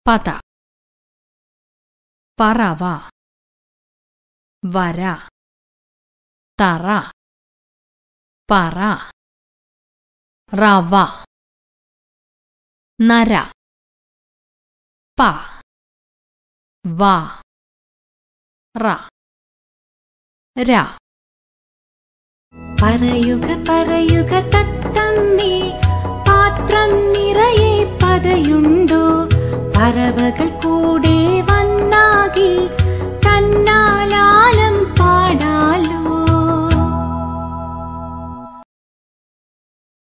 പത പറവ വര തറ പറ റവ നര പ വ റ ര പറയുക പറയുക തത്തമ്മേ പാത്രം നിറയെ പതയുണ്ടോ പറവകൾ കൂ